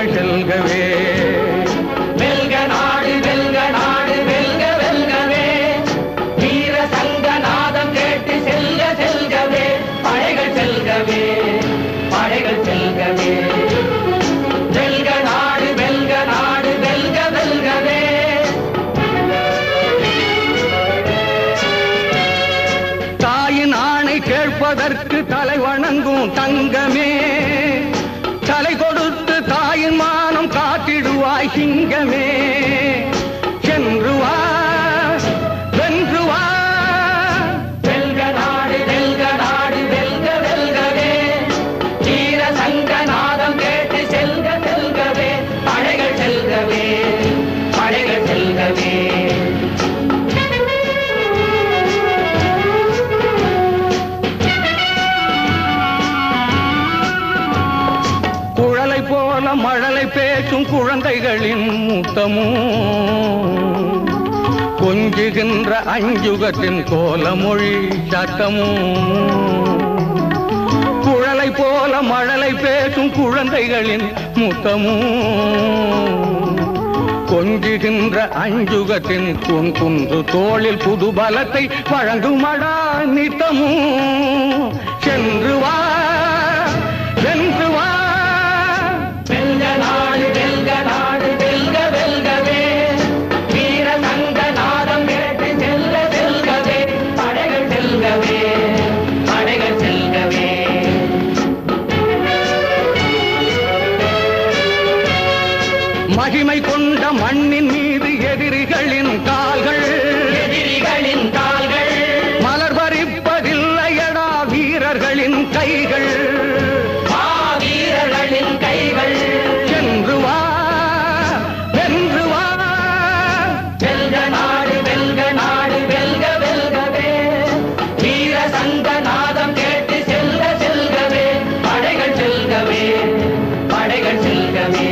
படைகள் செல்கவே வெல்க நாடு வெல்க நாடு வெல்க வெல்கவே வீர சங்க நாதம் கேட்டு செல்க செல்கவே படைகள் செல்கவே படைகள் செல்கவே வெல்க நாடு வெல்க நாடு வெல்க வெல்கவே தாயின் ஆணை கேட்பதற்கு தலை வணங்கும் தங்கமே தலை கொடுத்து தாயின் மானம் காத்திடுவாய் சிங்கமே சென்று வா வென்று வா வெல்க நாடு வெல்க நாடு வெல்க வெல்கவே வீர சங்க நாதம் கேட்டு செல்க செல்கவே படைகள் செல்கவே படைகள் செல்கவே குழலை போல மழலை பேசும் குழந்தைகளின் மூத்தமும் கொஞ்சுகின்ற அஞ்சுகத்தின் கோலமொழி சத்தமும் குழலை போல மழலை பேசும் குழந்தைகளின் முத்தமும் கொஞ்சுகின்ற அஞ்சுகத்தின் குன் குன்று தோளில் புது பலத்தை வழங்குமடா நித்தமும் சென்று வா வென்று வா வெல்க நாடு வெல்க நாடு வெல்க வெல்கவே வீர சங்க நாதம் கேட்டு செல்க செல்கவே படைகள் செல்கவே படைகள் செல்கவே மகிமை கொண்ட மண்ணின் மீது எதிரிகளின் கால்கள் எதிரிகளின் கால்கள் மலர் பறிப்பதில்லையடா வீரர்களின் கைகள் மாவீரர்களின் கைகள் சென்று வா வென்று வா வெல்க நாடு வெல்க நாடு வெல்க வெல்கவே வீர சங்க நாதம் கேட்டு செல்க செல்கவே படைகள் செல்கவே படைகள் செல்கவே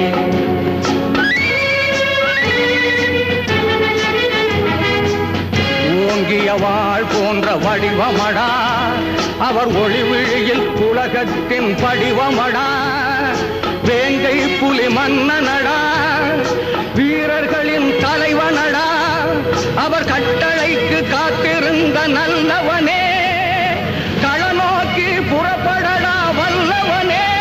ஓங்கிய வாழ் போன்ற வடிவமடா அவர் ஒளிவிழியில் உலகத்தின் படிவமடா வேங்கை புலி மன்னனடா வீரர்களின் தலைவனடா அவர் கட்டளைக்கு காத்திருந்த நல்லவனே களநோக்கி புறப்படடா வல்லவனே